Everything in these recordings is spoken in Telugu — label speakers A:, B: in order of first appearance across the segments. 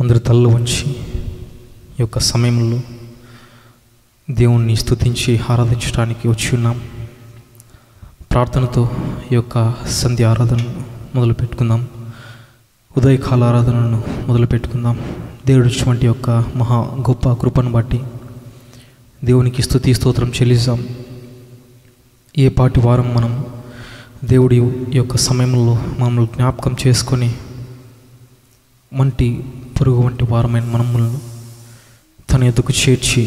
A: అందరి తల్లు వంచి ఈ యొక్క సమయంలో దేవుణ్ణి స్తుతించి ఆరాధించడానికి వచ్చి ఉన్నాం ప్రార్థనతో ఈ యొక్క సంధ్య ఆరాధనను మొదలు పెట్టుకుందాం ఉదయకాల ఆరాధనను మొదలు పెట్టుకుందాం దేవుడు ఇచ్చినటువంటి యొక్క మహా గొప్ప కృపను బట్టి దేవునికి స్తుతి స్తోత్రం చెల్లిస్తాం ఏ పాటి వారం మనం దేవుడి యొక్క సమయంలో మమ్మల్ని జ్ఞాపకం చేసుకొని వంటి పురుగు వంటి వారమైన మనములను తన ఎదుకు చేర్చి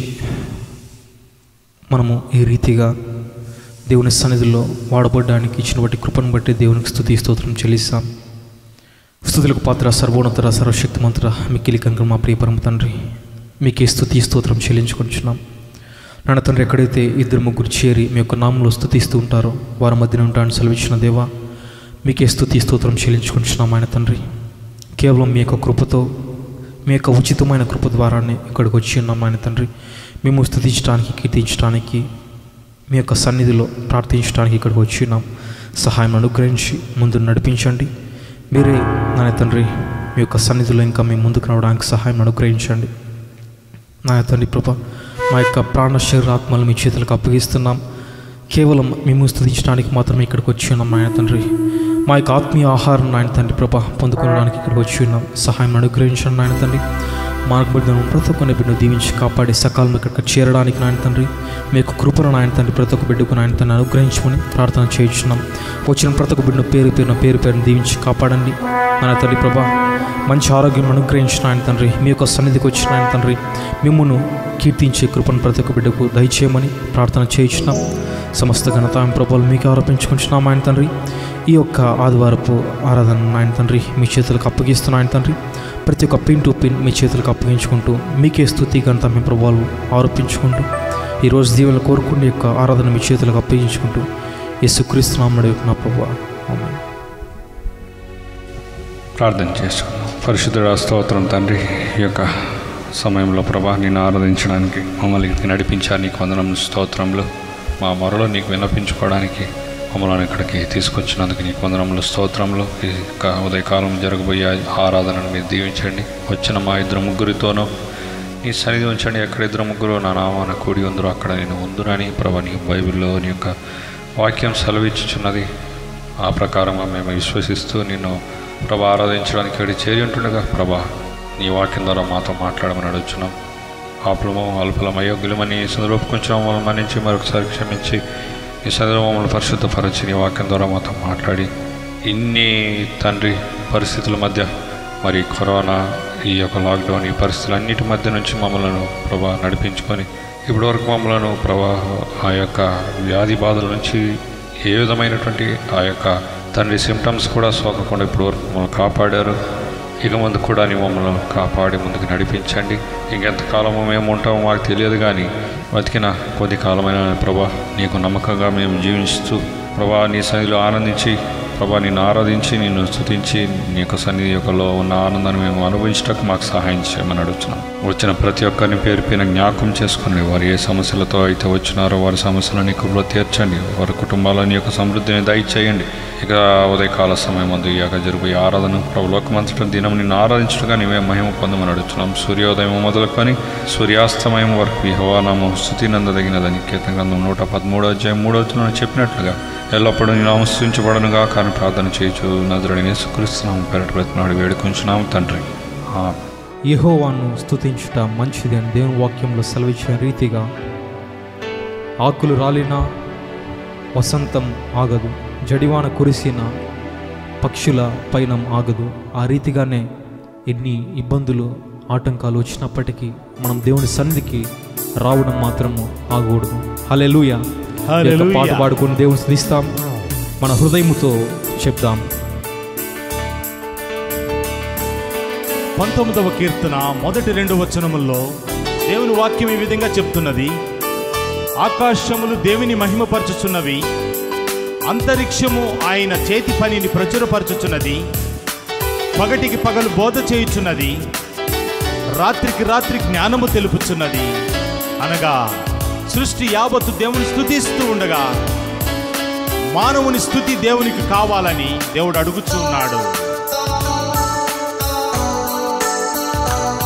A: మనము ఈ రీతిగా దేవుని సన్నిధిలో వాడబడడానికి ఇచ్చినటువంటి కృపను బట్టి దేవునికి స్తుతి స్తోత్రం చెల్లిస్తాం స్థుతులకు పాత్ర సర్వోన్నతర సర్వశక్తిమంతుర మిక్కిలి కంకర మా ప్రియపరమ తండ్రి మీకే స్తుతి స్తోత్రం చెల్లించుకుంటున్నాం నాన్న తండ్రి ఎక్కడైతే ఇద్దరు ముగ్గురు చేరి మీ యొక్క నామంలో స్తుతిస్తూ ఉంటారో వారి మధ్యన ఉంటాను సెలవిచ్చిన దేవా మీకే స్తుతి స్తోత్రం చెల్లించుకుంటున్నాం ఆయన తండ్రి కేవలం మీ యొక్క కృపతో మీ యొక్క ఉచితమైన కృప ద్వారానే ఇక్కడికి వచ్చి ఉన్నాం ఆయన తండ్రి మేము స్థుతించడానికి కీర్తించడానికి మీ యొక్క సన్నిధిలో ప్రార్థించడానికి ఇక్కడికి వచ్చి ఉన్నాం సహాయం అనుగ్రహించి ముందు నడిపించండి మీరే నాయ తండ్రి మీ యొక్క సన్నిధిలో ఇంకా మేము ముందుకు రావడానికి సహాయం అనుగ్రహించండి నాయ తండ్రి కృప మా యొక్క ప్రాణ శరీరాత్మలు మీ చేతులకు అప్పగిస్తున్నాం కేవలం మేము స్థుతించడానికి మాత్రమే ఇక్కడికి వచ్చి ఉన్నాం నాయన తండ్రి మా యొక్క ఆత్మీయ ఆహారం నాయన తండ్రి ప్రభ పొందుకోవడానికి ఇక్కడికి వచ్చి ఉన్నాం సహాయం అనుగ్రహించండి నాయన తండ్రి మార్గ బిడ్డను ప్రతి ఒక్క బిడ్డను దీవించి కాపాడి సకాలం ఇక్కడికి చేరడానికి నాయన తండ్రి మీ యొక్క కృపను నాయన తండ్రి ప్రతి ఒక్క బిడ్డకు నాయన తండ్రి అనుగ్రహించమని ప్రార్థన చేయించున్నాం వచ్చిన ప్రతి ఒక్క బిడ్డను పేరు పేరున పేరు పేరును దీవించి కాపాడండి నాయన తండ్రి ప్రభా మంచి ఆరోగ్యం అనుగ్రహించిన ఆయన తండ్రి మీ యొక్క సన్నిధికి వచ్చిన ఆయన తండ్రి మిమ్మల్ని కీర్తించే కృపను ప్రతి ఒక్క బిడ్డకు దయచేయమని ప్రార్థన చేయించున్నాం సమస్త ఘనత ఆయన ప్రభావాలు మీకు ఆరోపించుకుంటున్నాం ఆయన తండ్రి ఈ యొక్క ఆదివారపు ఆరాధన ఆయన తండ్రి మీ చేతులకు అప్పగిస్తున్న ఆయన తండ్రి ప్రతి ఒక్క పిన్ టు పిన్ మీ చేతులకు అప్పగించుకుంటూ మీకే స్థుతి ఘనత మీ ప్రభావాలు ఆరోపించుకుంటూ ఈరోజు దీవెనలు కోరుకునే యొక్క ఆరాధన మీ చేతులకు అప్పగించుకుంటూ యేసుక్రీస్తునామడు నా ప్రభు ఆమేన్.
B: ప్రార్థన చేసుకుందాం పరిశుద్ధుడ స్తోత్రం తండ్రి ఈ యొక్క సమయంలో ప్రభా నిన్ను ఆరాధించడానికి మమ్మల్ని ఇక్కడికి నడిపించారు నీకు వందనం స్తోత్రంలో మా మొరలో నీకు విన్నపించుకోవడానికి మమ్మల్ని ఇక్కడికి తీసుకొచ్చినందుకు నీకు వందనములు స్తోత్రంలో ఈ యొక్క ఉదయకాలం జరగబోయే ఆరాధనను మీరు దీవించండి వచ్చిన మా ఇద్దరు ముగ్గురితోనూ నీ సన్నిధి ఉంచండి ఎక్కడ ఇద్దరు ముగ్గురు నా నామాన కూడి ఉందరో అక్కడ నేను ఉందునని ప్రభా నీ బైబిల్లో నీ యొక్క వాక్యం సెలవిచ్చుచున్నది ఆ ప్రకారంగా మేము విశ్వసిస్తూ నిన్ను ప్రభా ఆరాధించడానికి ఇక్కడ చేరి ఉంటుండగా ప్రభా నీ వాక్యం ద్వారా మాతో మాట్లాడమని అడుగుచున్నాం ఆపులము అల్పలం అయోగ్యులమని సందర్భం కొంచెం మమ్మల్ని మన్నించి మరొకసారి క్షమించి ఈ సందర్భం మమ్మల్ని పరిశుద్ధపరచి నీ వాక్యం ద్వారా మాతో మాట్లాడి ఇన్ని తండ్రి పరిస్థితుల మధ్య మరి కరోనా ఈ యొక్క లాక్డౌన్ ఈ పరిస్థితులన్నిటి మధ్య నుంచి మమ్మల్ని ప్రభా నడిపించుకొని ఇప్పటివరకు మమ్మల్ని ప్రభా ఆ యొక్క వ్యాధి బాధల నుంచి ఏ విధమైనటువంటి ఆ యొక్క తండ్రి సిమ్టమ్స్ కూడా సోకకుండా ఇప్పటివరకు మమ్మల్ని కాపాడారు ఇక ముందు కూడా నీ మమ్మల్ని కాపాడి ముందుకు నడిపించండి ఇంకెంతకాలము మేము ఉంటామో మాకు తెలియదు కానీ బతికిన కొద్ది కాలమైన ప్రభా నీకు నమ్మకంగా మేము జీవిస్తూ ప్రభా నీ సన్నిధిలో ఆనందించి ప్రభా నిన్ను ఆరాధించి నిన్ను స్తుతించి నీ యొక్క సన్నిధి యొక్కలో ఉన్న ఆనందాన్ని మేము అనుభవించడానికి మాకు సహాయం చేయమని అడుగుతున్నాం వచ్చిన ప్రతి ఒక్కరిని పేరు పైన జ్ఞాపకం చేసుకుని వారు ఏ సమస్యలతో అయితే వచ్చినారో వారి సమస్యలను కృపలో తీర్చండి వారి కుటుంబాలని యొక్క సమృద్ధిని దయచేయండి ఇక ఉదయకాల సమయం అందు ఈ యొక్క జరిగే ఆరాధన ప్రభు లోకమంతటం దినం నిన్ను ఆరాధించడంగా నీవే మహిమ పొందమని అడుగుతున్నాం సూర్యోదయం మొదలుకొని సూర్యాస్తమయం వరకు ఈ హవానామం స్థుతి నందదగినదని కీర్తన గ్రంథం నూట పదమూడో అధ్యాయం మూడో వచనంలో చెప్పినట్లుగా ఎల్లప్పుడూ నేను ఆమస్తించబడనుగా కానీ ప్రార్థన చేయొచ్చు నదురని సుకరిస్తున్నాము పెరటి ప్రతినాడు వేడుకొంచున్నాము తండ్రి ఆమేన్.
A: యెహోవాను స్తుతించుట మంచిది అని దేవుని వాక్యంలో సెలవిచ్చిన రీతిగా ఆకులు రాలినా వసంతం ఆగదు జడివాన కురిసిన పక్షుల పైనం ఆగదు ఆ రీతిగానే ఎన్ని ఇబ్బందులు ఆటంకాలు వచ్చినప్పటికీ మనం దేవుని సన్నిధికి రావడం మాత్రము ఆగకూడదు హల్లెలూయా ఈ యొక్క పాట
C: హల్లెలూయా.
A: పాడుకుని దేవుని స్థుతిస్తాం మన హృదయముతో చెప్దాం
C: పంతొమ్మిదవ కీర్తన మొదటి రెండు వచనముల్లో దేవుని వాక్యం ఈ విధంగా చెప్తున్నది ఆకాశములు దేవుని మహిమపరచుచున్నవి అంతరిక్షము ఆయన చేతి పనిని ప్రచురపరచుచున్నది పగటికి పగలు బోధ చేయుచున్నది రాత్రికి రాత్రి జ్ఞానము తెలుపుచున్నది అనగా సృష్టి యావత్తు దేవుని స్తుతిస్తూ ఉండగా మానవుని స్థుతి దేవునికి కావాలని దేవుడు అడుగుచున్నాడు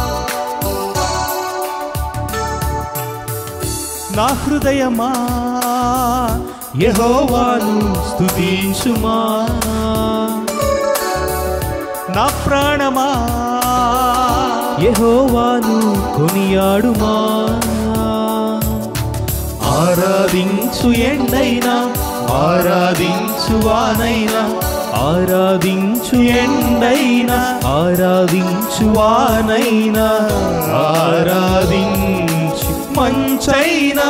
C: నా హృదయమా యెహోవాను స్తుతించుమా నా ప్రాణమా
A: యెహోవాను కొనియాడుమా
C: ఆరాధించు ఎండైనా ఆరాధించు వానైనా
A: ఆరాధించు ఎండైనా ఆరాధించు వానైనా
C: ఆరాధించు మంచైనా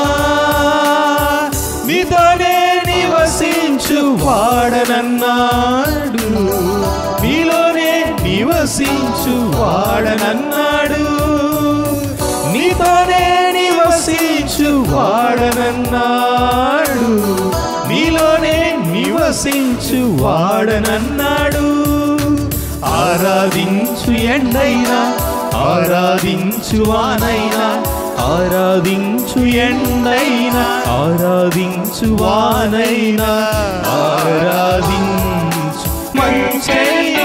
C: మీతోనే నివసించు వాడనన్నాడు మీలోనే నివసించు వాడనన్నాడు నీతోనే నివసించు వాడనన్నాడు నీలోనే నివసించు వాడనన్నాడు ఆరాధించు ఎండైనా ఆరాధించు వానైనా
A: ఆరాధించు ఎండైనా ఆరాధించు వానైనా
C: ఆరాధించు మంచైనా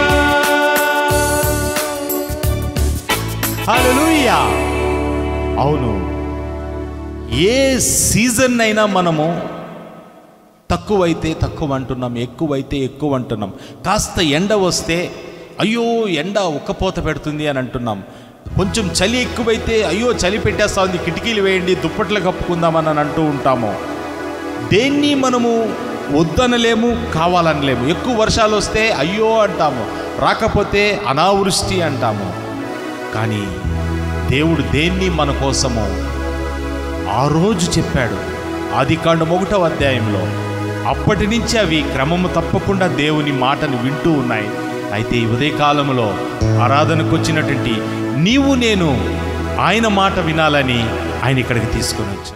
C: హల్లెలూయా అవును ఏ సీజన్ అయినా మనము తక్కువైతే తక్కువ అంటున్నాం ఎక్కువైతే ఎక్కువ అంటున్నాం కాస్త ఎండ వస్తే అయ్యో ఎండ ఉక్కపోత పెడుతుంది అని అంటున్నాం కొంచెం చలి ఎక్కువైతే అయ్యో చలి పెట్టేస్తా ఉంది కిటికీలు వేయండి దుప్పట్లు కప్పుకుందామని అని అంటూ ఉంటాము దేన్ని మనము వద్దనలేము కావాలనలేము ఎక్కువ వర్షాలు వస్తే అయ్యో అంటాము రాకపోతే అనావృష్టి అంటాము కానీ దేవుడు దేన్ని మన కోసము ఆ రోజు చెప్పాడు ఆది కాండం ఒకటో అధ్యాయంలో అప్పటి నుంచి అవి క్రమము తప్పకుండా దేవుని మాటను వింటూ ఉన్నాయి అయితే ఈ ఉదయకాలంలో ఆరాధనకు వచ్చినటువంటి నీవు నేను ఆయన మాట వినాలని ఆయన ఇక్కడికి తీసుకొని వచ్చాను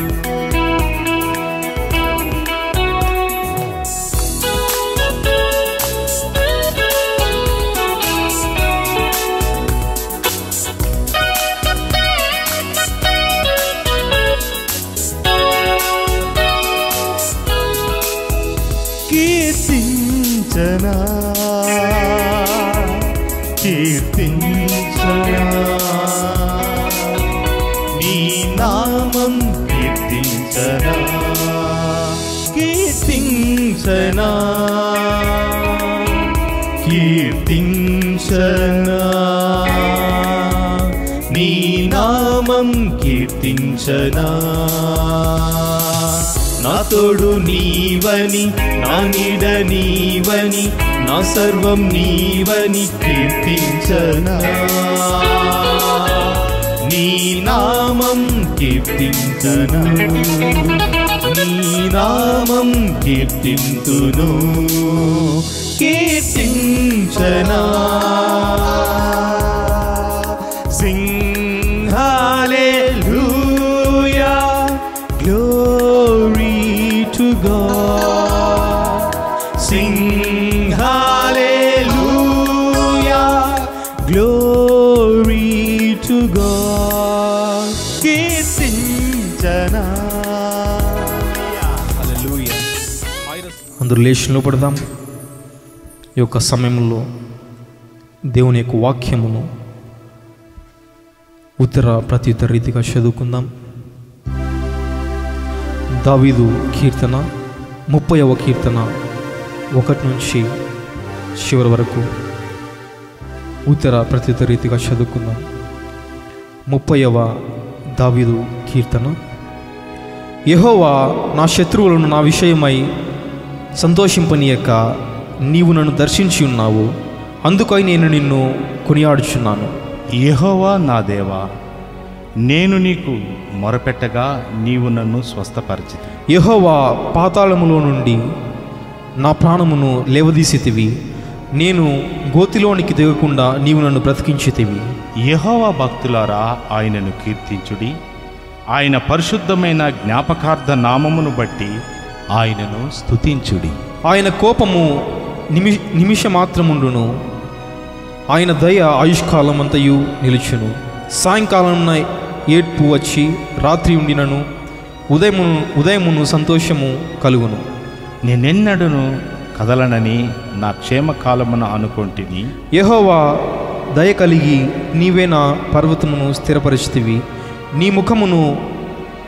C: కీర్తించనా కీర్తించనా నీ నామం కీర్తించనా కీర్తించనా కీర్తించనా నీ నామం కీర్తించనా నా తోడు నీవని నా నీడ నీవని నా సర్వం నీవని కీర్తించనా నీ నామం కీర్తించనా నీ నామం కీర్తింతును కీర్తించనా సింహాలేలుయా
A: Glory to God.
C: Sing hallelujah.
A: Glory to God.
C: కీర్తించనా
A: అందరూ లేచి పడదాం ఈ యొక్క సమయంలో దేవుని యొక్క వాక్యమును ఉత్తర ప్రత్యుత్తర రీతిగా చదువుకుందాం దావీదు కీర్తన ముప్పైవ కీర్తన ఒకటి నుంచి చివరి వరకు ఉత్తర ప్రత్యుత్తర రీతిగా చదువుకుందాం ముప్పైవ దావీదు కీర్తన యెహోవా నా శత్రువులను నా విషయమై సంతోషింపనీయక నీవు నన్ను దర్శించి ఉన్నావు అందుకై నేను నిన్ను కొనియాడుచున్నాను
C: యెహోవా నా దేవా నేను నీకు మొరపెట్టగా నీవు నన్ను స్వస్థపరిచితి
A: యెహోవా పాతాళములో నుండి నా ప్రాణమును లేవదీసితివి నేను గోతిలోనికి దిగకుండా నీవు నన్ను బ్రతికించితివి
C: యెహోవా భక్తులారా ఆయనను కీర్తించుడి ఆయన పరిశుద్ధమైన జ్ఞాపకార్థ నామమును బట్టి ఆయనను స్తుతించుడి
A: ఆయన కోపము నిమి నిమిషమాత్రముండును ఆయన దయ ఆయుష్కాలమంతయు నిలుచును సాయంకాలమున ఏడ్పు వచ్చి రాత్రి ఉండినను ఉదయమును ఉదయమును సంతోషము కలుగును
C: నేనెన్నడను కదలనని నా క్షేమకాలమున అనుకొంటిని
A: యెహోవా దయ కలిగి నీవే నా పర్వతమును స్థిరపరిచితివి నీ ముఖమును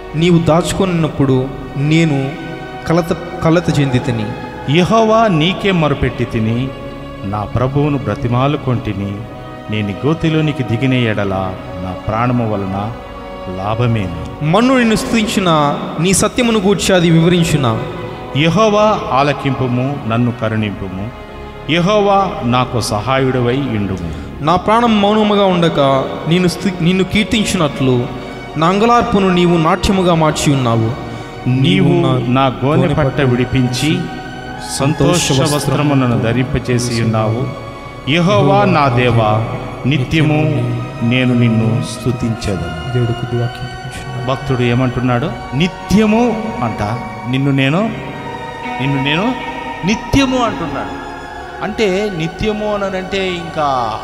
A: నీవు దాచుకొనినప్పుడు నేను కలత కలత చెందితిని
C: యెహోవా నీకే మొరపెట్టి తిని నా ప్రభువును బ్రతిమాలుకొంటిని నేను గోతిలోనికి దిగిన ఎడల నా ప్రాణము వలన లాభమేమి
A: మన్ను నిన్ను స్థుతించిన నీ సత్యమును గూర్చి అది వివరించిన
C: యెహోవా ఆలకింపుము నన్ను కరుణింపుము యెహోవా నాకు సహాయుడవై ఇండుము
A: నా ప్రాణం మౌనముగా ఉండక నేను స్థి నిన్ను కీర్తించినట్లు నా అంగలార్పును నీవు నాట్యముగా మార్చి ఉన్నావు
C: నీవు నా గోనె పట్ట విడిపించి సంతోష వస్త్రము నన్ను ధరింపచేసి ఉన్నావు యెహోవా నా దేవా నిత్యము నేను నిన్ను స్తుతించదను
A: దేవుడు కొద్ది వాక్యం వినిపించున్నాడు.
C: భక్తుడు ఏమంటున్నాడు నిత్యము అంట నిన్ను నేను నిన్ను నేను నిత్యము అంటున్నాడు అంటే నిత్యము అని అంటే ఇంకా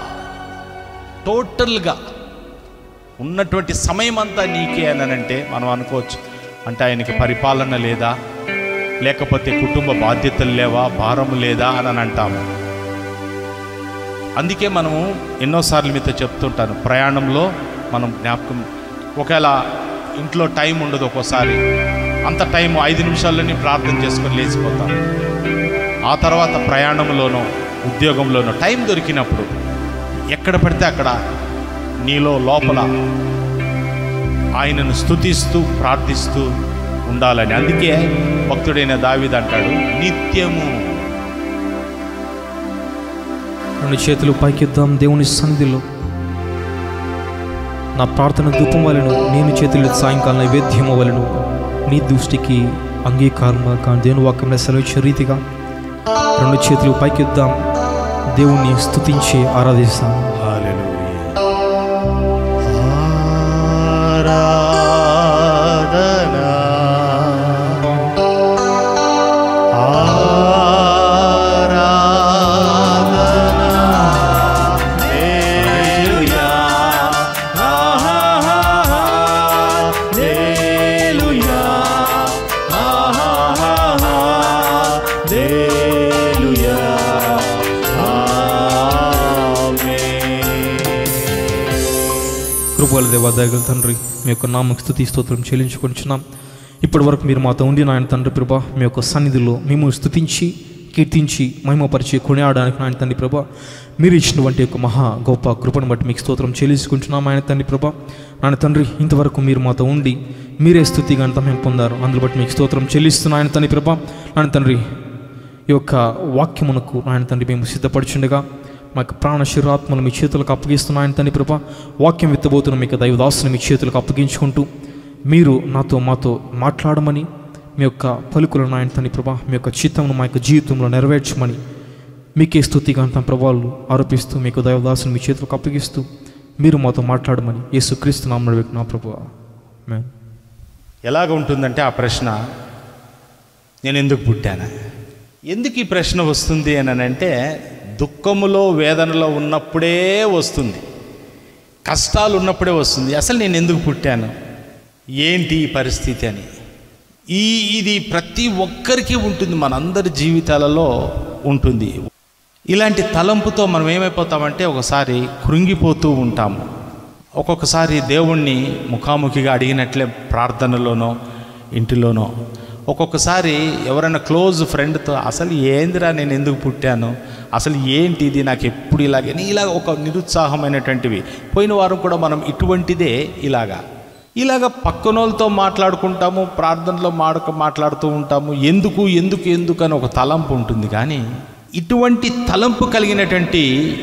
C: టోటల్గా ఉన్నటువంటి సమయం అంతా నీకే అని అంటే మనం అనుకోవచ్చు అంటే ఆయనకి పరిపాలన లేదా లేకపోతే కుటుంబ బాధ్యతలు లేవా భారం లేదా అని అంటాము అందుకే మనము ఎన్నోసార్లు మీతో చెప్తుంటాను ప్రయాణంలో మనం జ్ఞాపకం ఒకవేళ ఇంట్లో టైం ఉండదు ఒక్కోసారి అంత టైం ఐదు నిమిషాల్లోనే ప్రార్థన చేసుకొని లేచిపోతాం ఆ తర్వాత ప్రయాణంలోనో ఉద్యోగంలోనో టైం దొరికినప్పుడు ఎక్కడ పడితే అక్కడ నీలో లోపల ఆయనను స్తుతిస్తూ ప్రార్థిస్తూ ఉండాలని అందుకే భక్తుడైన దావీద్ అంటాడు నిత్యము
A: రెండు చేతులు పైకెద్దాం దేవుని సన్నిధిలో నా ప్రార్థన ధూపం వలెను నేను చేతులు సాయంకాలం నైవేద్యము వలెను నీ దృష్టికి అంగీకారంగా కానీ దేవుని వాక్యం సెలవిచ్చే రీతిగా రెండు చేతులు పైకెద్దాం దేవుణ్ణి స్తుతించి ఆరాధిస్తాం కృపల దేవా దయగల తండ్రి మీ యొక్క నామకు స్థుతి స్తోత్రం చెల్లించుకొనిచున్నాం ఇప్పటి వరకు మీరు మాతో ఉండి నాయన తండ్రి ప్రభా మీ యొక్క సన్నిధిలో మేము స్థుతించి కీర్తించి మహిమపరిచి కొనియాడడానికి నాయన తండ్రి ప్రభా మీరు ఇచ్చినటువంటి యొక్క మహా గొప్ప కృపను బట్టి మీకు స్తోత్రం చెల్లించుకుంటున్నాం ఆయన తండ్రి ప్రభా నాయన తండ్రి ఇంతవరకు మీరు మాతో ఉండి మీరే స్థుతి గంట మేము పొందారు అందులో బట్టి మీకు స్తోత్రం చెల్లిస్తున్నా ఆయన తండ్రి ప్రభా నాయన తండ్రి ఈ యొక్క వాక్యమునకు నాయన తండ్రి మేము సిద్ధపడుచుండగా మా యొక్క ప్రాణ శరీరాత్మలు మీ చేతులకు అప్పగిస్తున్న ఆయన తండ్రి ప్రభా వాక్యం విత్తబోతున్న మీకు దైవదాసుని మీ చేతులకు అప్పగించుకుంటూ మీరు నాతో మాతో మాట్లాడమని మీ యొక్క పలుకులను ఆయన తండ్రి ప్రభా మీ యొక్క చిత్తమును మా యొక్క జీవితంలో నెరవేర్చమని మీకే స్థుతిగాంతం ప్రభావాలు ఆరోపిస్తూ మీకు దైవదాసుని మీ చేతులకు అప్పగిస్తూ మీరు మాతో మాట్లాడమని యేసుక్రీస్తు నామడు నా ప్రభు ఆమేన్.
C: ఎలాగ ఉంటుందంటే ఆ ప్రశ్న నేను ఎందుకు పుట్టాను ఎందుకు ఈ ప్రశ్న వస్తుంది అని అంటే దుఃఖములో వేదనలో ఉన్నప్పుడే వస్తుంది కష్టాలు ఉన్నప్పుడే వస్తుంది అసలు నేను ఎందుకు పుట్టాను ఏంటి ఈ పరిస్థితి అని ఈ ఇది ప్రతి ఒక్కరికి ఉంటుంది మనందరి జీవితాలలో ఉంటుంది ఇలాంటి తలంపుతో మనం ఏమైపోతామంటే ఒకసారి కృంగిపోతూ ఉంటాము ఒక్కొక్కసారి దేవుణ్ణి ముఖాముఖిగా అడిగినట్లే ప్రార్థనలోనో ఇంటిలోనో ఒక్కొక్కసారి ఎవరైనా క్లోజ్ ఫ్రెండ్తో అసలు ఏందిరా నేను ఎందుకు పుట్టాను అసలు ఏంటి ఇది నాకు ఎప్పుడు ఇలాగే ఇలా ఒక నిరుత్సాహమైనటువంటివి పోయిన వారం కూడా మనం ఇటువంటిదే ఇలాగా ఇలాగ పక్కనోళ్ళతో మాట్లాడుకుంటాము ప్రార్థనలో మాడక మాట్లాడుతూ ఉంటాము ఎందుకు ఎందుకు ఎందుకు అని ఒక తలంపు ఉంటుంది కానీ ఇటువంటి తలంపు కలిగినటువంటి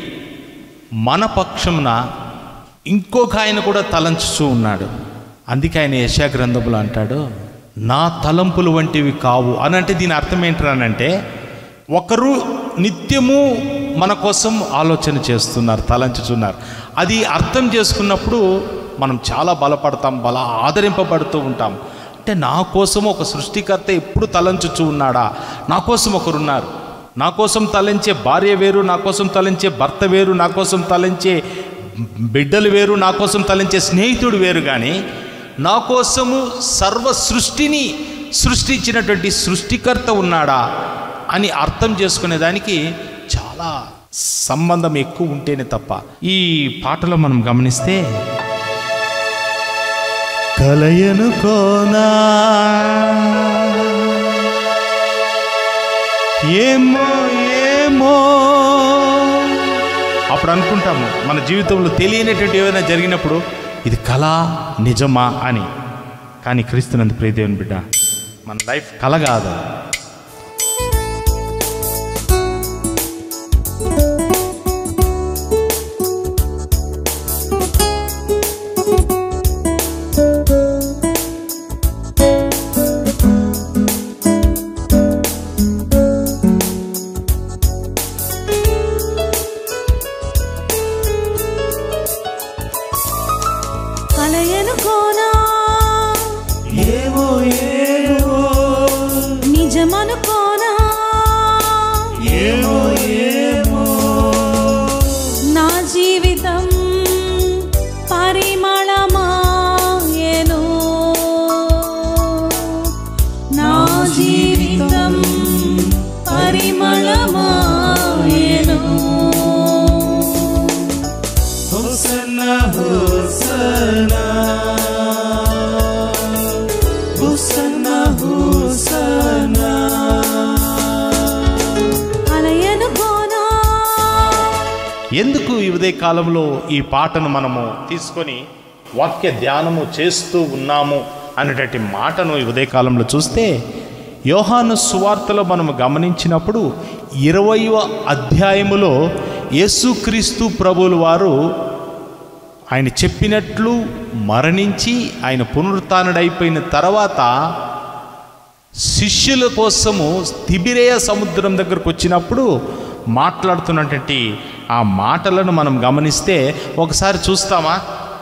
C: మన పక్షమున ఇంకొక ఆయన కూడా తలంచుతూ ఉన్నాడు అందుకే ఆయన యశా గ్రంథములు అంటాడు నా తలంపులు వంటివి కావు అని అంటే దీని అర్థం ఏంటనంటే ఒకరు నిత్యము మన కోసం ఆలోచన చేస్తున్నారు తలంచుతున్నారు అది అర్థం చేసుకున్నప్పుడు మనం చాలా బలపడతాం బల ఆదరింపబడుతూ ఉంటాం అంటే నా కోసం ఒక సృష్టికర్త ఎప్పుడు తలంచుచూ ఉన్నాడా నా కోసం ఒకరున్నారు నా కోసం తలంచే భార్య వేరు నా కోసం తలంచే భర్త వేరు నా కోసం తలంచే బిడ్డలు వేరు నా కోసం తలంచే స్నేహితుడు వేరు కానీ నా కోసము సర్వ సృష్టిని సృష్టించినటువంటి సృష్టికర్త ఉన్నాడా అని అర్థం చేసుకునేదానికి చాలా సంబంధం ఎక్కువ ఉంటేనే తప్ప ఈ పాటలో మనం గమనిస్తే కలయను కోనా ఏమో ఏమో అప్పుడు అనుకుంటాము మన జీవితంలో తెలియనటువంటి ఏమైనా జరిగినప్పుడు ఇది కళ నిజమా అని కానీ క్రీస్తునందు ప్రియదేవుని బిడ్డ మన లైఫ్ కళ కాదు
D: కలయను కోనా
C: ఏమో ఏమో
D: నిజమనుకోనా
C: ఏమో ఏమో
D: నా జీవితం పరిమళమాయెను నా జీవితం పరిమళమాయెను
C: హోసన్నా హోసన్నా హోసన్నా హోసన్నా
D: కలయను కోనా
C: ఎందుకు ఈ ఉదయ కాలంలో ఈ పాటను మనము తీసుకొని వాక్య ధ్యానము చేస్తూ ఉన్నాము అనేటటువంటి మాటను ఈ ఉదయ కాలంలో చూస్తే యోహాను సువార్తలో మనము గమనించినప్పుడు ఇరవయవ అధ్యాయములో యేసుక్రీస్తు ప్రభువుల వారు ఆయన చెప్పినట్లు మరణించి ఆయన పునరుత్డైపోయిన తర్వాత శిష్యుల కోసము తిబిరేయ సముద్రం దగ్గరకు వచ్చినప్పుడు మాట్లాడుతున్నటువంటి ఆ మాటలను మనం గమనిస్తే ఒకసారి చూస్తామా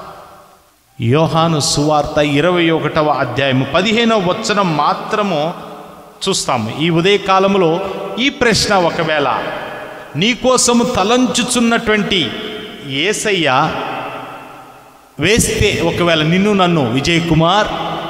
C: యోహాను సువార్త ఇరవై ఒకటవ అధ్యాయము పదిహేనవ వచనం మాత్రము చూస్తాము ఈ ఉదయ కాలంలో ఈ ప్రశ్న ఒకవేళ నీకోసము తలంచుచున్నటువంటి ఏసయ్య వేస్తే ఒకవేళ నిన్ను నన్ను విజయ్ కుమార్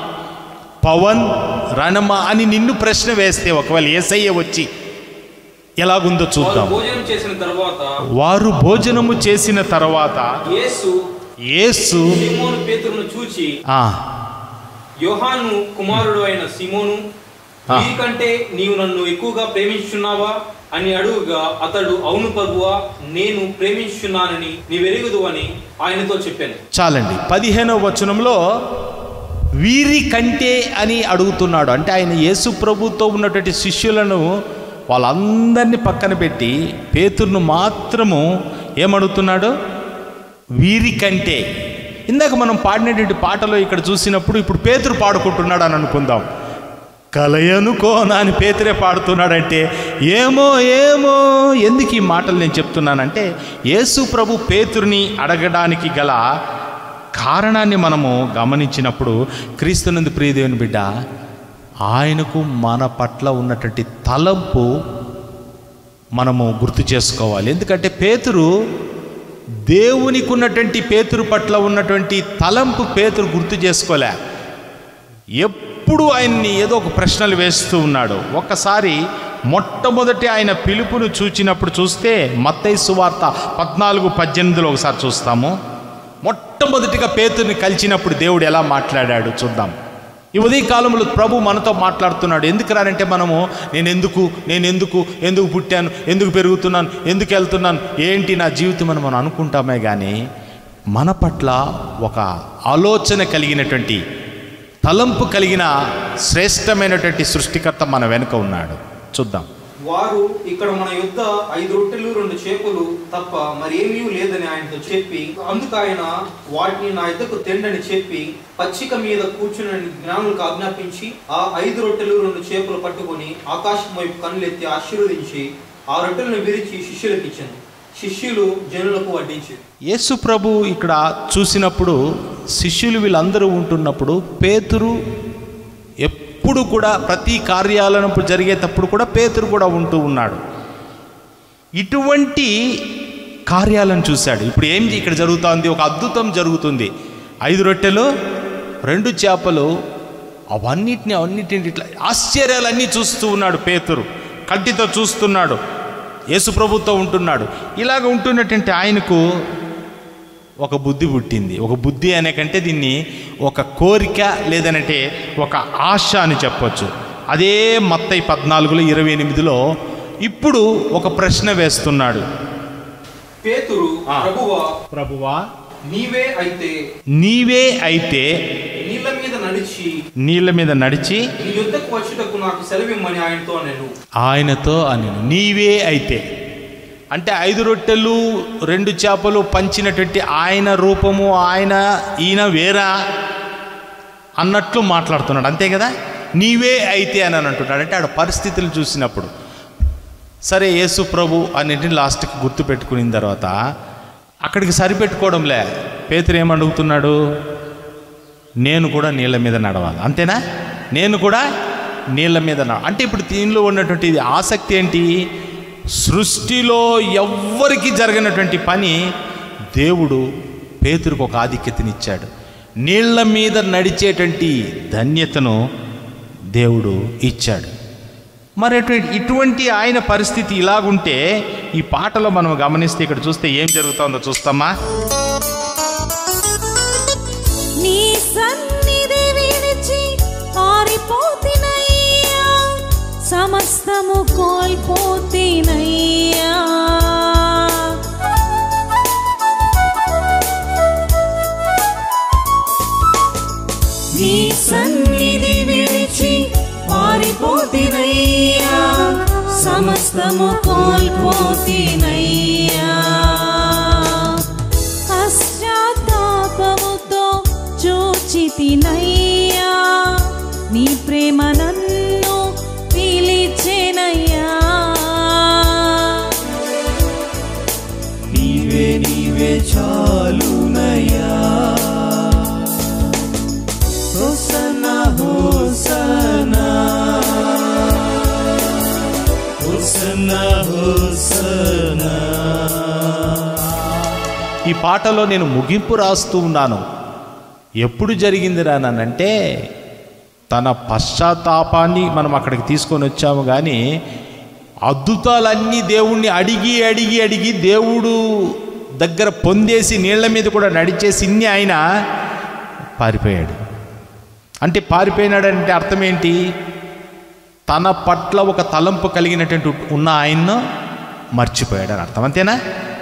C: పవన్ రణమ అని నిన్ను ప్రశ్న వేస్తే ఒకవేళ ఏసయ్య వచ్చి ఎలాగుందో
A: వారు
C: చూద్దాం
A: భోజనం చేసిన తర్వాత
C: వారు భోజనము చేసిన తర్వాత
A: యేసు
C: యేసు
A: సిమోను పేతురును చూచి
C: ఆ,
A: యోహాను కుమారుడు అయిన సిమోను
C: ఆ.
A: వీరికంటే నీవు నన్ను ఎక్కువగా ప్రేమించున్నావా అని అడుగుగా అతడు అవును ప్రభువా నేను ప్రేమించున్నానని నీవెరుగుదు అని ఆయనతో చెప్పాను
C: చాలండి పదిహేనవ వచనంలో వీరి కంటే అని అడుగుతున్నాడు అంటే ఆయన యేసు ప్రభుతో ఉన్నటువంటి శిష్యులను వాళ్ళందరినీ పక్కన పెట్టి పేతురును మాత్రము ఏమడుగుతున్నాడు వీరి కంటే ఇందాక మనం పాడినటువంటి పాటలో ఇక్కడ చూసినప్పుడు ఇప్పుడు పేతురు పాడుకుంటున్నాడు అని అనుకుందాం కలయనుకోనా అని పేతురే పాడుతున్నాడంటే ఏమో ఏమో ఎందుకు ఈ మాటలు నేను చెప్తున్నానంటే యేసు ప్రభు పేతురుని అడగడానికి గల కారణాన్ని మనము గమనించినప్పుడు క్రీస్తునందు ప్రియదేవుని బిడ్డ ఆయనకు మన పట్ల ఉన్నటువంటి తలంపు మనము గుర్తు చేసుకోవాలి ఎందుకంటే పేతురు దేవునికి ఉన్నటువంటి పేతురు పట్ల ఉన్నటువంటి తలంపు పేతురు గుర్తు చేసుకోలే ఎప్పుడు ఆయన్ని ఏదో ఒక ప్రశ్నలు వేస్తూ ఉన్నాడు ఒక్కసారి మొట్టమొదటి ఆయన పిలుపును చూచినప్పుడు చూస్తే మత్తయి సువార్త పద్నాలుగు పద్దెనిమిదిలో ఒకసారి చూస్తాము మొట్టమొదటిగా పేతుర్ని కలిసినప్పుడు దేవుడు ఎలా మాట్లాడాడు చూద్దాం ఈ ఉదయ కాలంలో ప్రభు మనతో మాట్లాడుతున్నాడు ఎందుకు రానంటే మనము నేను ఎందుకు నేను ఎందుకు ఎందుకు పుట్టాను ఎందుకు పెరుగుతున్నాను ఎందుకు వెళ్తున్నాను ఏంటి నా జీవితం అని మనం అనుకుంటామే కానీ మన పట్ల ఒక ఆలోచన కలిగినటువంటి తలంపు కలిగిన శ్రేష్టమైనటువంటి సృష్టికర్త మన వెనుక ఉన్నాడు చూద్దాం
A: వారు ఇక్కడ మన యుద్ధ ఐదు రొట్టెలు రెండు చేపలు తప్ప మరేమీ లేదని ఆయనతో చెప్పి అందుకు ఆయన వాటిని నా యుద్ధకు తెండని చెప్పి పచ్చిక మీద కూర్చుని జ్ఞానులకు ఆజ్ఞాపించి ఆ ఐదు రొట్టెలు రెండు చేపలు పట్టుకొని ఆకాశం వైపు కన్నులెత్తి ఆశీర్వదించి ఆ రొట్టెలను విరిచి శిష్యులకు ఇచ్చాను శిష్యులు జనులకు వడ్డించారు
C: యేసు ప్రభు ఇక్కడ చూసినప్పుడు శిష్యులు వీళ్ళందరూ ఉంటున్నప్పుడు పేతురు ఎప్పుడు కూడా ప్రతి కార్యాలను జరిగేటప్పుడు కూడా పేతురు కూడా ఉంటూ ఉన్నాడు ఇటువంటి కార్యాలను చూశాడు ఇప్పుడు ఏం ఇక్కడ జరుగుతోంది ఒక అద్భుతం జరుగుతుంది ఐదు రొట్టెలు రెండు చేపలు అవన్నిటిని అవన్నిటిని ఇట్లా ఆశ్చర్యాలన్నీ చూస్తూ ఉన్నాడు పేతురు కంటితో చూస్తున్నాడు యేసు ప్రభుతో ఉంటున్నాడు ఇలాగ ఉంటున్నటువంటి ఆయనకు ఒక బుద్ధి పుట్టింది ఒక బుద్ధి అనే కంటే దీన్ని ఒక కోరిక లేదనంటే ఒక ఆశ అని చెప్పొచ్చు అదే మత్తయి పద్నాలుగులో ఇరవై ఎనిమిదిలో ఇప్పుడు ఒక ప్రశ్న వేస్తున్నాడు
A: పేతురు
C: ఆ.
A: ప్రభువా
C: ప్రభువా
A: నీవే అయితే
C: నీవే అయితే
A: నీళ్ళ మీద నడిచి
C: నీళ్ళ మీద నడిచి
A: నీ యుద్ధకు వచ్చుటకు నాకు సెలవిమ్మని ఆయనతో నేను
C: ఆయనతో అని నీవే అయితే అంటే ఐదు రొట్టెలు రెండు చేపలు పంచినటువంటి ఆయన రూపము ఆయన ఈయన వేరా అన్నట్లు మాట్లాడుతున్నాడు అంతే కదా నీవే అయితే అని అని అంటున్నాడు అంటే ఆడ పరిస్థితులు చూసినప్పుడు సరే యేసు ప్రభు అన్నింటిని లాస్ట్కి గుర్తు పెట్టుకున్న తర్వాత అక్కడికి సరిపెట్టుకోవడంలే పేతురు ఏమడుగుతున్నాడు నేను కూడా నీళ్ళ మీద నడవాలి అంతేనా నేను కూడా నీళ్ళ మీద నడ అంటే ఇప్పుడు దీనిలో ఉన్నటువంటి ఇది ఆసక్తి ఏంటి సృష్టిలో ఎవ్వరికి జరగనటువంటి పని దేవుడు పేతురుకు ఒక ఆధిక్యతనిచ్చాడు నీళ్ళ మీద నడిచేటువంటి ధన్యతను దేవుడు ఇచ్చాడు మరి అటు- ఇటువంటి ఆయన పరిస్థితి ఇలాగుంటే ఈ పాటలో మనం గమనిస్తే ఇక్కడ చూస్తే ఏం జరుగుతుందో చూస్తామా
D: నీ సన్నిధి విడిచి పారిపోతినయ్యా సమస్తము కోల్పోతినయ్యా నీ సన్నిధి విడిచి పారిపోతినయ్యా సమస్తము కోల్పోతినయ్యా పశ్చాత్తాపముతో చూచితినయ్యా నీ ప్రేమ నన్ను పిలిచెనయ్యా
E: నీవే నీవే చాలునయ్యా హోసన హోసన హోసన హోసన
C: ఈ పాటలో నేను ముగింపు రాస్తూ ఉన్నాను ఎప్పుడు జరిగింది రానంటే తన పశ్చాత్తాపాన్ని మనం అక్కడికి తీసుకొని వచ్చాము కానీ అద్భుతాలన్నీ దేవుణ్ణి అడిగి అడిగి అడిగి దేవుడు దగ్గర పొందేసి నీళ్ల మీద కూడా నడిచేసి ఇన్ని ఆయన పారిపోయాడు అంటే పారిపోయినాడంటే అర్థం ఏంటి తన పట్ల ఒక తలంపు కలిగినటువంటి ఉన్న ఆయన్ను మర్చిపోయాడు అని అర్థం అంతేనా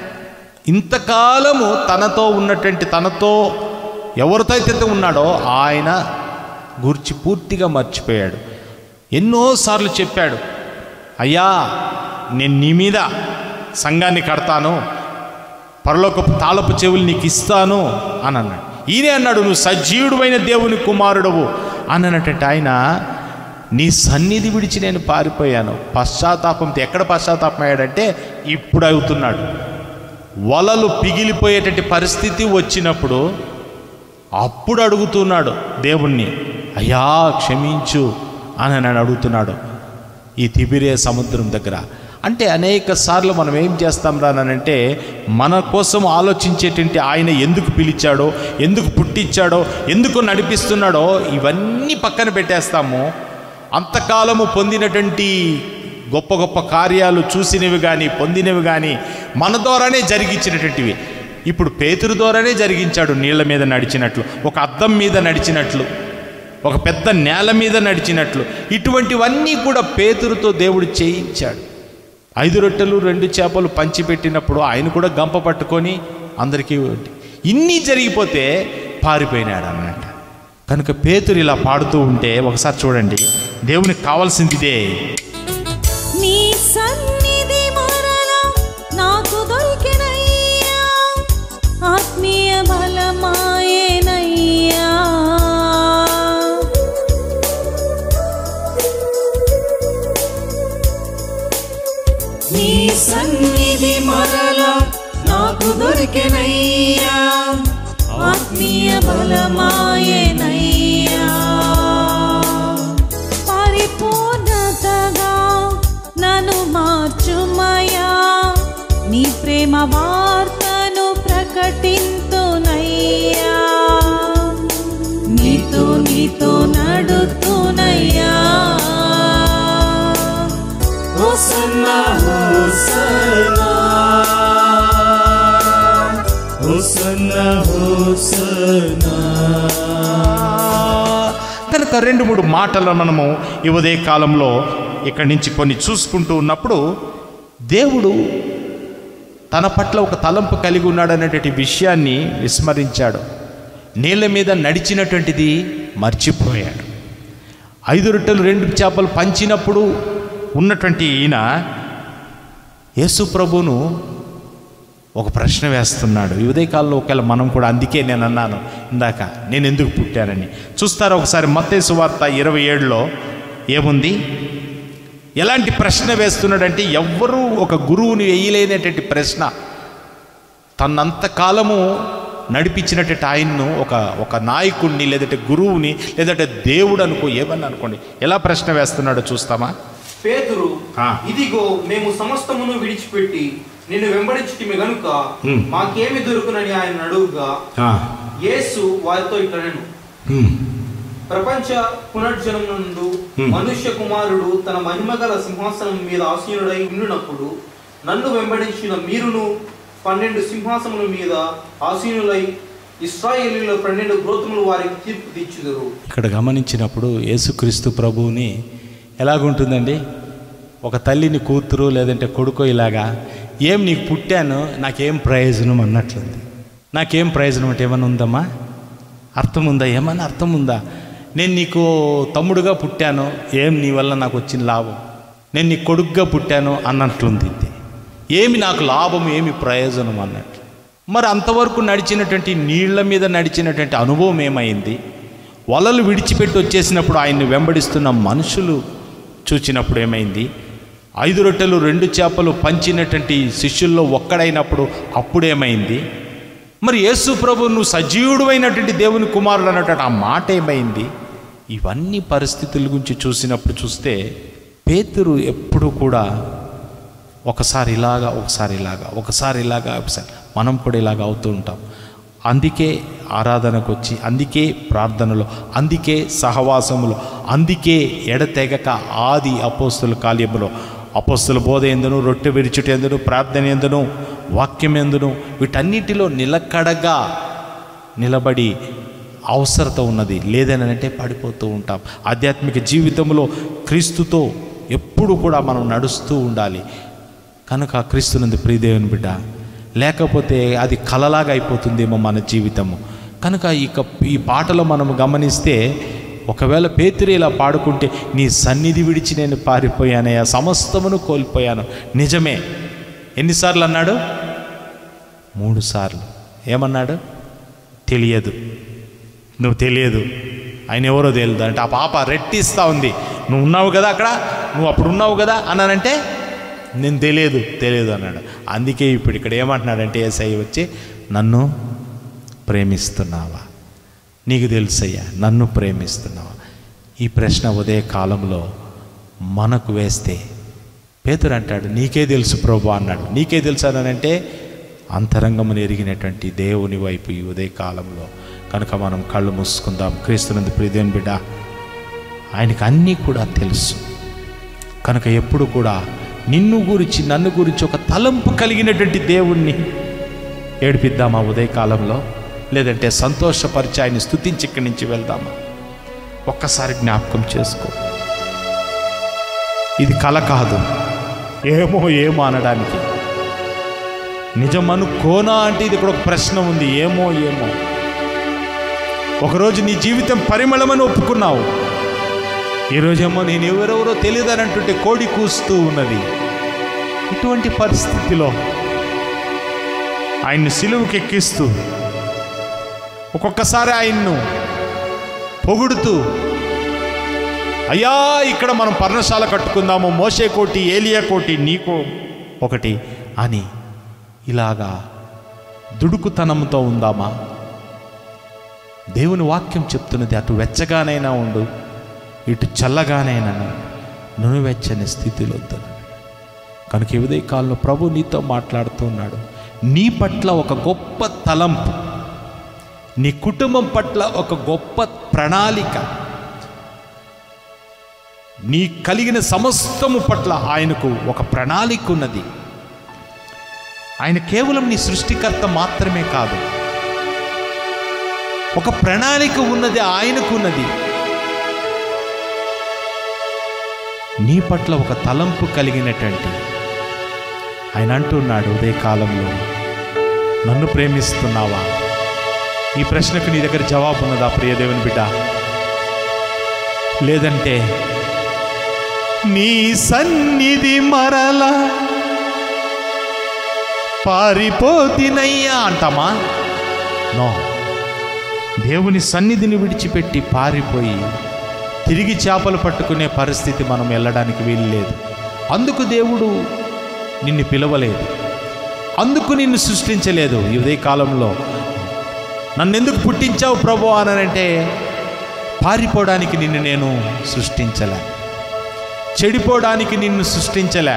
C: ఇంతకాలము తనతో ఉన్నటువంటి తనతో ఎవరితో అయితే ఉన్నాడో ఆయన గురించి పూర్తిగా మర్చిపోయాడు ఎన్నోసార్లు చెప్పాడు అయ్యా నేను నీ మీద సంఘాన్ని కడతాను పరలోకపు తాళపు చెవులు నీకు ఇస్తాను అని అన్నాడు ఈయనే అన్నాడు నువ్వు సజీవుడువైన దేవుని కుమారుడవు అని అన్నటువంటి ఆయన నీ సన్నిధి విడిచి నేను పారిపోయాను పశ్చాత్తాపంతో ఎక్కడ పశ్చాత్తాపం అయ్యాడంటే ఇప్పుడు అవుతున్నాడు వలలు పిగిలిపోయేటటువంటి పరిస్థితి వచ్చినప్పుడు అప్పుడు అడుగుతున్నాడు దేవుణ్ణి అయ్యా క్షమించు అని నన్ను అడుగుతున్నాడు ఈ తిబిరే సముద్రం దగ్గర అంటే అనేక సార్లు మనం ఏం చేస్తాం రానంటే మన కోసం ఆలోచించేటువంటి ఆయన ఎందుకు పిలిచాడో ఎందుకు పుట్టించాడో ఎందుకు నడిపిస్తున్నాడో ఇవన్నీ పక్కన పెట్టేస్తాము అంతకాలము పొందినటువంటి గొప్ప గొప్ప కార్యాలు చూసినవి కానీ పొందినవి కానీ మన ద్వారానే జరిగించినటువంటివి ఇప్పుడు పేతురు ద్వారానే జరిగించాడు నీళ్ళ మీద నడిచినట్లు ఒక అద్దం మీద నడిచినట్లు ఒక పెద్ద నేల మీద నడిచినట్లు ఇటువంటివన్నీ కూడా పేతురుతో దేవుడు చేయించాడు ఐదు రొట్టెలు రెండు చేపలు పంచిపెట్టినప్పుడు ఆయన కూడా గంప పట్టుకొని అందరికీ వడ్డి- ఇన్ని జరిగిపోతే పారిపోయినాడు అన్నట్ట కనుక పేతురు ఇలా పాడుతూ ఉంటే ఒకసారి చూడండి దేవునికి కావాల్సింది ఇదే
D: నీ సన్నిధి మరలా నాకు దొరికినయ్యా ఆత్మీయ బలమాయేనయ్యా నీ సన్నిధి మరలా నాకు దొరికినయ్యా ఆత్మీయ బలమాయేనయ్యా పరిపూర్ణతగా నన్ను మార్చుమయా నీ ప్రేమ వార్తను ప్రకటింతునయ్యా నీతో నీతో నడుతునయ్యా
E: హోసన్నా హోసన్నా హోసన్నా
C: రెండు మూడు మాటలు మనము ఈ ఉదయ కాలంలో ఇక్కడి నుంచి కొన్ని చూసుకుంటూ ఉన్నప్పుడు దేవుడు తన పట్ల ఒక తలంపు కలిగి ఉన్నాడనేటువంటి విషయాన్ని విస్మరించాడు నీళ్ళ మీద నడిచినటువంటిది మర్చిపోయాడు ఐదు రొట్టెలు రెండు చేపలు పంచినప్పుడు ఉన్నటువంటి ఈయన యేసు ప్రభువును ఒక ప్రశ్న వేస్తున్నాడు ఈ ఉదయకాలంలో ఒకవేళ మనం కూడా అందుకే నేను అన్నాను ఇందాక నేను ఎందుకు పుట్టానని చూస్తారా ఒకసారి మత్తేసు వార్త ఇరవై ఏడులో ఏముంది ఎలాంటి ప్రశ్న వేస్తున్నాడంటే ఎవ్వరూ ఒక గురువుని వేయలేనటువంటి ప్రశ్న తనంత కాలము నడిపించినటువంటి ఆయన్ను ఒక ఒక నాయకుడిని లేదంటే గురువుని లేదంటే దేవుడు అనుకో ఏమని అనుకోండి ఎలా ప్రశ్న వేస్తున్నాడో చూస్తామా
A: పేతురు
C: ఆ.
A: ఇదిగో మేము సమస్తమును విడిచిపెట్టి నిన్ను వెంబడించితిమి గనుక
C: ఉమ్.
A: మాకేమి దొరుకునని ఆయన అడుగుగా యేసు వారితో ఇట్లనెను ప్రపంచ పునర్జనం నుండు
C: Hmm.
A: మనుష్య కుమారుడు తన మహిమగల సింహాసనం మీద ఆసీనుడై ఉండినప్పుడు నన్ను వెంబడించిన మీరును పన్నెండు సింహాసనముల మీద ఆసీనులై ఇస్రాయేలీలో పన్నెండు గోత్రములు వారికి తీర్పు తీర్చుదురు
C: ఇక్కడ గమనించినప్పుడు యేసుక్రీస్తు ప్రభువుని ఎలాగుంటుందండి ఒక తల్లిని కూతురు లేదంటే కొడుకో ఇలాగా ఏం నీకు పుట్టాను నాకేం ప్రయోజనం అన్నట్లుంది నాకేం ప్రయోజనం అంటే ఏమన్నా ఉందమ్మా అర్థం ఉందా ఏమన్నా అర్థం ఉందా నేను నీకు తమ్ముడుగా పుట్టాను ఏం నీ వల్ల నాకు వచ్చిన లాభం నేను నీ కొడుకుగా పుట్టాను అన్నట్లుంది ఇది ఏమి నాకు లాభం ఏమి ప్రయోజనం అన్నట్లు మరి అంతవరకు నడిచినటువంటి నీళ్ల మీద నడిచినటువంటి అనుభవం ఏమైంది వలలు విడిచిపెట్టి వచ్చేసినప్పుడు ఆయన్ని వెంబడిస్తున్న మనుషులు చూచినప్పుడు ఏమైంది ఐదు రొట్టెలు రెండు చేపలు పంచినటువంటి శిష్యుల్లో ఒక్కడైనప్పుడు అప్పుడేమైంది మరి యేసు ప్రభు నువ్వు సజీవుడువైనటువంటి దేవుని కుమారుడు అన్నటువంటి ఆ మాట ఏమైంది ఇవన్నీ పరిస్థితుల గురించి చూసినప్పుడు చూస్తే పేతురు ఎప్పుడు కూడా ఒకసారి ఇలాగా ఒకసారి ఇలాగా ఒకసారి ఇలాగా ఒకసారి మనం కూడా ఇలాగ అవుతూ ఉంటాం అందుకే ఆరాధనకు వచ్చి అందుకే ప్రార్థనలో అందుకే సహవాసములో అందుకే ఎడతెగక ఆది అపోస్తుల కాల్యములో అపోస్తుల బోధ ఎందును రొట్టె విరుచుట ఎందును ప్రార్థన ఎందును వాక్యం ఎందును వీటన్నిటిలో నిలకడగా నిలబడి అవసరత ఉన్నది లేదనంటే పడిపోతూ ఉంటాం ఆధ్యాత్మిక జీవితంలో క్రీస్తుతో ఎప్పుడు కూడా మనం నడుస్తూ ఉండాలి కనుక క్రీస్తునందు ప్రియదేవుని బిడ్డ లేకపోతే అది కలలాగా అయిపోతుందేమో మన జీవితము కనుక ఇక ఈ పాటలో మనం గమనిస్తే ఒకవేళ పేతురు ఇలా పాడుకుంటే నీ సన్నిధి విడిచి నేను పారిపోయానయ్యా సమస్తమును కోల్పోయాను నిజమే ఎన్నిసార్లు అన్నాడు మూడు సార్లు ఏమన్నాడు తెలియదు నువ్వు తెలియదు ఆయన ఎవరో తెలియదు అంటే ఆ పాప రెట్టిస్తూ ఉంది నువ్వు ఉన్నావు కదా అక్కడ నువ్వు అప్పుడు ఉన్నావు కదా అన్నానంటే నేను తెలియదు తెలియదు అన్నాడు అందుకే ఇప్పుడు ఇక్కడ ఏమంటున్నాడంటే ఏసై వచ్చి నన్ను ప్రేమిస్తున్నావా నీకు తెలుసయ్యా నన్ను ప్రేమిస్తున్నావా ఈ ప్రశ్న ఉదయ కాలంలో మనకు వేస్తే పేతురు అంటాడు నీకే తెలుసు ప్రభు అన్నాడు నీకే తెలుసు అనంటే అంతరంగమును ఎరిగినటువంటి దేవుని వైపు ఈ ఉదయ కాలంలో కనుక మనం కళ్ళు మూసుకుందాం క్రీస్తునందు ప్రియదేవుని బిడ్డ ఆయనకు అన్నీ కూడా తెలుసు కనుక ఎప్పుడు కూడా నిన్ను గురించి నన్ను గురించి ఒక తలంపు కలిగినటువంటి దేవుణ్ణి ఏడిపిద్దామా ఉదయకాలంలో లేదంటే సంతోషపరిచి ఆయన్ని స్థుతించి ఇక్కడి నుంచి వెళ్దామా ఒక్కసారి జ్ఞాపకం చేసుకో ఇది కల కాదు ఏమో ఏమో అనడానికి నిజమనుకోనా అంటే ఇది ఇక్కడ ఒక ప్రశ్న ఉంది ఏమో ఏమో ఒకరోజు నీ జీవితం పరిమళమని ఒప్పుకున్నావు ఈరోజేమో నేను ఎవరెవరో తెలియదని అంటుంటే కోడి కూస్తూ ఉన్నది ఇటువంటి పరిస్థితిలో ఆయన్ని సిలువుకి ఎక్కిస్తూ ఒక్కొక్కసారి ఆయన్ను పొగుడుతూ అయ్యా ఇక్కడ మనం పర్ణశాల కట్టుకుందాము మోసే కోటి ఏలియా కోటి నీకో ఒకటి అని ఇలాగా దుడుకుతనంతో ఉందామా దేవుని వాక్యం చెప్తున్నది అటు వెచ్చగానైనా ఉండు ఇటు చల్లగానైనా నునువెచ్చని స్థితిలో వద్దు కనుక ఈ ఉదయ కాలంలో ప్రభు నీతో మాట్లాడుతూ ఉన్నాడు నీ పట్ల ఒక గొప్ప తలంపు నీ కుటుంబం పట్ల ఒక గొప్ప ప్రణాళిక నీ కలిగిన సమస్తము పట్ల ఆయనకు ఒక ప్రణాళిక ఉన్నది ఆయన కేవలం నీ సృష్టికర్త మాత్రమే కాదు ఒక ప్రణాళిక ఉన్నది ఆయనకు ఉన్నది నీ పట్ల ఒక తలంపు కలిగినటువంటి ఆయన అంటున్నాడు ఉదయకాలంలో నన్ను ప్రేమిస్తున్నావా ఈ ప్రశ్నకు నీ దగ్గర జవాబు ఉన్నదా ప్రియదేవుని బిడ్డ లేదంటే నీ సన్నిధి మరలా పారిపోతినయ్యా అంటామా నో దేవుని సన్నిధిని విడిచిపెట్టి పారిపోయి తిరిగి చేపలు పట్టుకునే పరిస్థితి మనం వెళ్ళడానికి వీలు లేదు అందుకు దేవుడు నిన్ను పిలవలేదు అందుకు నిన్ను సృష్టించలేదు ఈ ఉదయకాలంలో నన్ను ఎందుకు పుట్టించావు ప్రభు అనంటే పారిపోవడానికి నిన్ను నేను సృష్టించలే చెడిపోవడానికి నిన్ను సృష్టించలే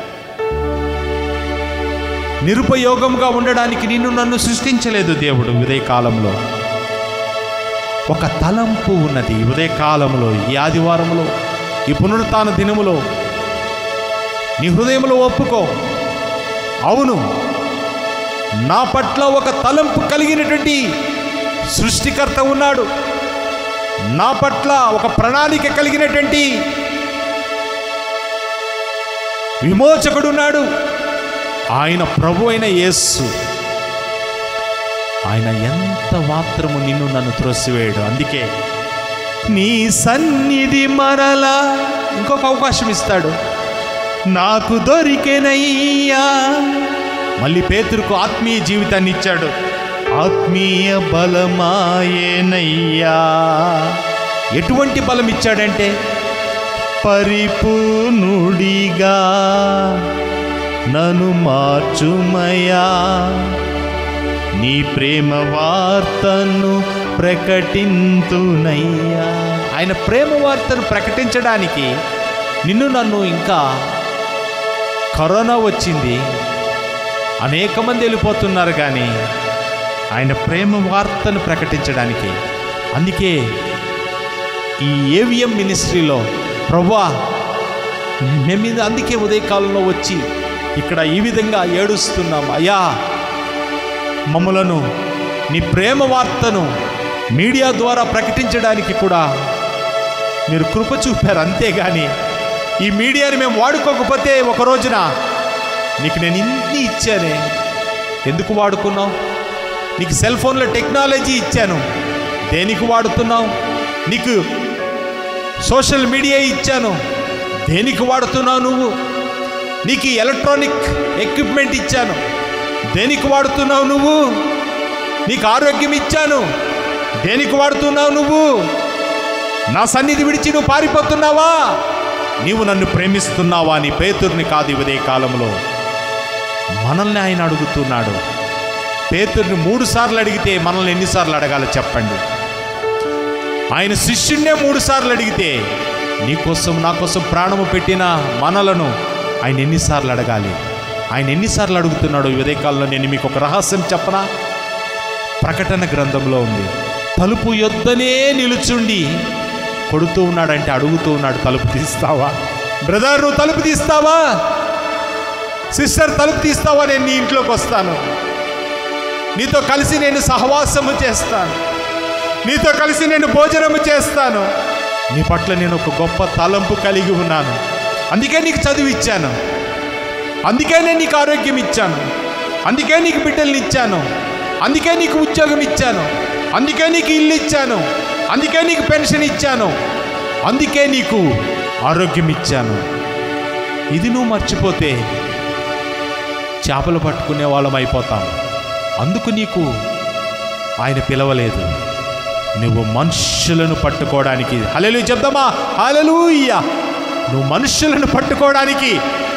C: నిరుపయోగంగా ఉండడానికి నిన్ను నన్ను సృష్టించలేదు దేవుడు ఉదయకాలంలో ఒక తలంపు ఉన్నది ఈ ఉదయకాలంలో ఈ ఆదివారంలో ఈ పునరుత్న దినములో నీ హృదయంలో ఒప్పుకో అవును నా పట్ల ఒక తలంపు కలిగినటువంటి సృష్టికర్త ఉన్నాడు నా పట్ల ఒక ప్రణాళిక కలిగినటువంటి విమోచకుడున్నాడు ఆయన ప్రభు అయిన యేస్సు ఆయన ఎంత మాత్రము నిన్ను నన్ను త్రోసివేయడు అందుకే నీ సన్నిధి మరలా ఇంకొక అవకాశం ఇస్తాడు నాకు దొరికెనయ్యా మళ్ళీ పేతురుకు ఆత్మీయ జీవితాన్ని ఇచ్చాడు ఆత్మీయ బలమాయేనయ్యా ఎటువంటి బలం ఇచ్చాడంటే పరిపూర్ణుడిగా నన్ను మార్చుమయా నీ ప్రేమ వార్తను ప్రకటింతునయ్యా ఆయన ప్రేమ వార్తను ప్రకటించడానికి నిన్ను నన్ను ఇంకా కరోనా వచ్చింది అనేక మంది వెళ్ళిపోతున్నారు కానీ ఆయన ప్రేమ వార్తను ప్రకటించడానికి అందుకే ఈ ఏవిఎం మినిస్ట్రీలో ప్రభా మేము ఇది అందుకే ఉదయకాలంలో వచ్చి ఇక్కడ ఈ విధంగా ఏడుస్తున్నాం అయ్యా మమ్మలను నీ ప్రేమ వార్తను మీడియా ద్వారా ప్రకటించడానికి కూడా మీరు కృప చూపారు అంతేగాని ఈ మీడియాని మేము వాడుకోకపోతే ఒక రోజున నీకు నేను ఇన్ని ఇచ్చానే ఎందుకు వాడుకున్నావు నీకు సెల్ ఫోన్లో టెక్నాలజీ ఇచ్చాను దేనికి వాడుతున్నావు నీకు సోషల్ మీడియా ఇచ్చాను దేనికి వాడుతున్నావు నువ్వు నీకు ఎలక్ట్రానిక్ ఎక్విప్మెంట్ ఇచ్చాను దేనికి వాడుతున్నావు నువ్వు నీకు ఆరోగ్యం ఇచ్చాను దేనికి వాడుతున్నావు నువ్వు నా సన్నిధి విడిచి నువ్వు పారిపోతున్నావా నీవు నన్ను ప్రేమిస్తున్నావా నీ పేతుర్ని కాదు ఈ ఉదయ కాలంలో మనల్ని ఆయన అడుగుతున్నాడు పేతుర్ని మూడు సార్లు అడిగితే మనల్ని ఎన్నిసార్లు అడగాలో చెప్పండి ఆయన శిష్యున్నే మూడు సార్లు అడిగితే నీకోసం నా కోసం ప్రాణము పెట్టిన మనలను ఆయన ఎన్నిసార్లు అడగాలి ఆయన ఎన్నిసార్లు అడుగుతున్నాడు ఈ ఉదయకాలంలో నేను మీకు ఒక రహస్యం చెప్పనా ప్రకటన గ్రంథంలో ఉంది తలుపు యొద్దనే నిలుచుండి కొడుతూ ఉన్నాడంటే అడుగుతూ ఉన్నాడు తలుపు తీస్తావా బ్రదర్ నువ్వు తలుపు తీస్తావా సిస్టర్ తలుపు తీస్తావా నేను నీ ఇంట్లోకి వస్తాను నీతో కలిసి నేను సహవాసము చేస్తాను నీతో కలిసి నేను భోజనము చేస్తాను నీ పట్ల నేను ఒక గొప్ప తలంపు కలిగి ఉన్నాను అందుకే నీకు చదువు ఇచ్చాను అందుకే నేను నీకు ఆరోగ్యం ఇచ్చాను అందుకే నీకు బిడ్డల్ని ఇచ్చాను అందుకే నీకు ఉద్యోగం ఇచ్చాను అందుకే నీకు ఇల్లు ఇచ్చాను అందుకే నీకు పెన్షన్ ఇచ్చాను అందుకే నీకు ఆరోగ్యం ఇచ్చాను ఇది నువ్వు మర్చిపోతే చేపలు పట్టుకునే వాళ్ళం అయిపోతాం అందుకు నీకు ఆయన పిలవలేదు నువ్వు మనుషులను పట్టుకోవడానికి హలెలు చెప్దామా హలలుయ్య నువ్వు మనుషులను పట్టుకోవడానికి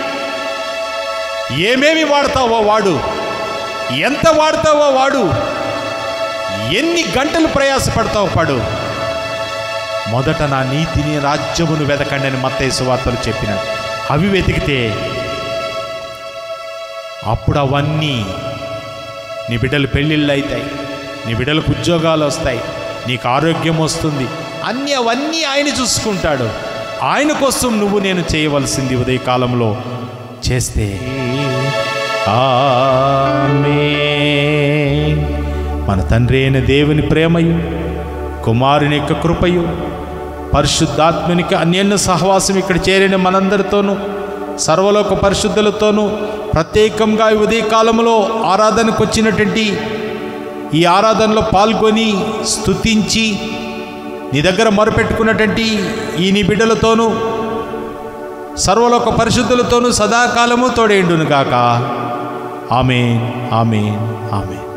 C: ఏమేమి వాడతావో వాడు ఎంత వాడతావో వాడు ఎన్ని గంటలు ప్రయాసపడతావో పడు మొదట నా నీతిని రాజ్యమును వెతకండి అని మత్తయ్య వార్తలు చెప్పినాడు అవి వెతికితే అప్పుడు అవన్నీ నీ బిడ్డలు పెళ్ళిళ్ళు అవుతాయి నీ బిడ్డలకు ఉద్యోగాలు వస్తాయి నీకు ఆరోగ్యం వస్తుంది అన్నీ అవన్నీ ఆయన చూసుకుంటాడు ఆయన కోసం నువ్వు నేను చేయవలసింది ఉదయకాలంలో చేస్తే ఆమేన్. మన తండ్రి అయిన దేవుని ప్రేమయు కుమారుని యొక్క కృపయు పరిశుద్ధాత్మనికి అన్యోన్య సహవాసం ఇక్కడ చేరిన మనందరితోనూ సర్వలోక పరిశుద్ధులతోనూ ప్రత్యేకంగా ఈ ఉదయకాలంలో ఆరాధనకు వచ్చినటువంటి ఈ ఆరాధనలో పాల్గొని స్తుతించి నీ దగ్గర మొరపెట్టుకున్నటువంటి ఈ నీ బిడ్డలతోనూ సర్వలోక పరిశుద్ధులతోనూ సదాకాలము తోడేండును గాక ఆమెన్ ఆమెన్ ఆమెన్